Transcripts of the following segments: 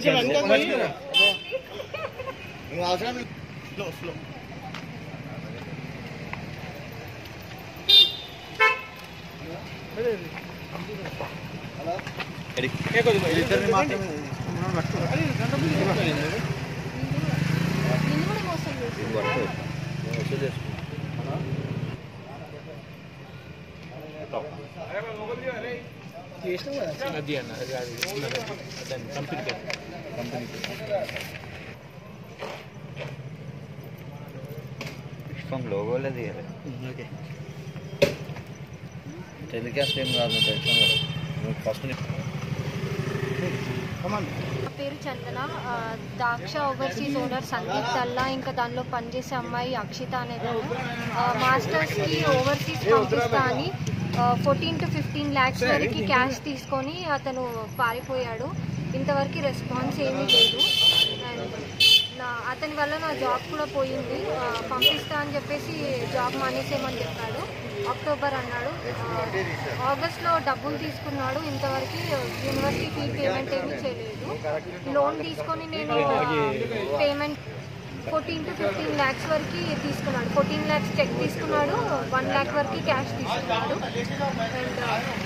నువ్వు అవసరం ఇద్దరిని మాత్రమే నిన్ను కూడా మోసం చేసి అది అన్న అది అది ఉన్నది. దాన్ని కంపెనీకి పుష్పం లోగోలే తీయాలి టెలికాస్ట్ ఏం కాదు నువ్వు ఫస్ట్ నా పేరు చందన ఆ, దాక్ష ఓవర్సీస్ ఓనర్ సందీప్ తల్లా ఇంకా దానిలో పనిచేసే అమ్మాయి అక్షిత అనేదాన్ని మాస్టర్స్కి ఓవర్సీస్ పంపిస్తా అని ఫోర్టీన్ టు ఫిఫ్టీన్ ల్యాక్స్ వరకు క్యాష్ తీసుకొని అతను పారిపోయాడు ఇంతవరకు రెస్పాన్స్ ఏమీ లేదు అండ్ నా అతని వల్ల నా జాబ్ కూడా పోయింది ఆ, పంపిస్తా అని చెప్పేసి జాబ్ మానేసేయమని చెప్పాడు అక్టోబర్ అన్నాడు ఆ, ఆగస్ట్లో డబ్బులు తీసుకున్నాడు ఇంతవరకు యూనివర్సిటీ ఫీ పేమెంట్ ఏమీ చేయలేదు లోన్ తీసుకొని నేను payment fourteen to fifteen lakhs వరకు తీసుకున్నాడు ఫోర్టీన్ ల్యాక్స్ చెక్ తీసుకున్నాడు వన్ ల్యాక్ వరకు క్యాష్ తీసుకున్నాడు అండ్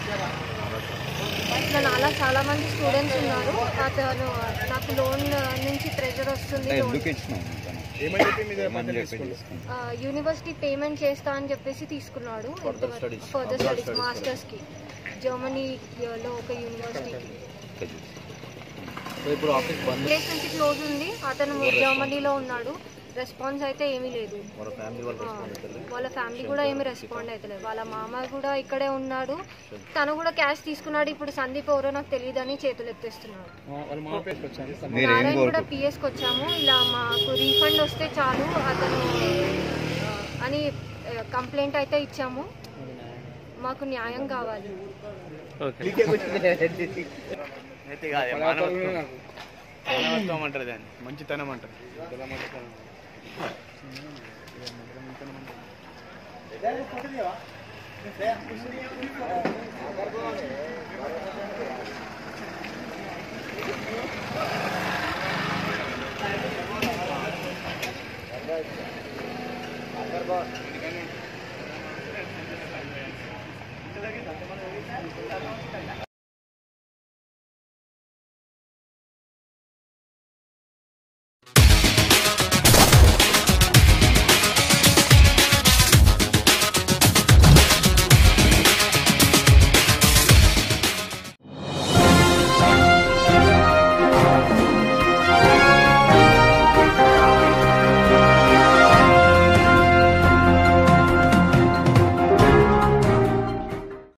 ఇట్లా నాలా చాలా మంది స్టూడెంట్స్ ఉన్నారు అతను నాకు లోన్ నుంచి ప్రెషర్ వస్తుంది లోన్ ఎందుకు ఇచ్చినావు ఏమని చెప్పి తీసుకున్నావు? ఆ, యూనివర్సిటీ పేమెంట్ చేస్తా అని చెప్పేసి తీసుకున్నాడు studies. ఫర్దర్ స్టడీస్ మాస్టర్స్కి జర్మనీలో ఒక యూనివర్సిటీకి ఇప్పుడు ఆఫీస్ బంద్ ప్లేస్ నుంచి క్లోజ్ ఉంది అతను జర్మనీలో ఉన్నాడు రెస్పాన్స్ అయితే ఏమీ లేదు వాళ్ళ ఫ్యామిలీ వాళ్ళు ఆ, వాళ్ళ ఫ్యామిలీ కూడా ఏమీ రెస్పాండ్ అవుతలేదు వాళ్ళ మామ కూడా ఇక్కడే ఉన్నాడు తను కూడా క్యాష్ తీసుకున్నాడు ఇప్పుడు సందీప్ ఎవరో నాకు తెలియదని చేతులు ఎత్తేస్తున్నాడు వాళ్ళు మా పేరుకి వచ్చాను మీరు ఏం నారాయణ కూడా కోరుకు పిఎస్కి వచ్చాము ఇలా మాకు రీఫండ్ వస్తే చాలు అతను ఆ, అని కంప్లైంట్ అయితే ఇచ్చాము మాకు న్యాయం కావాలి మానవత్వం అంటారు దాన్ని మంచితనం అంటారు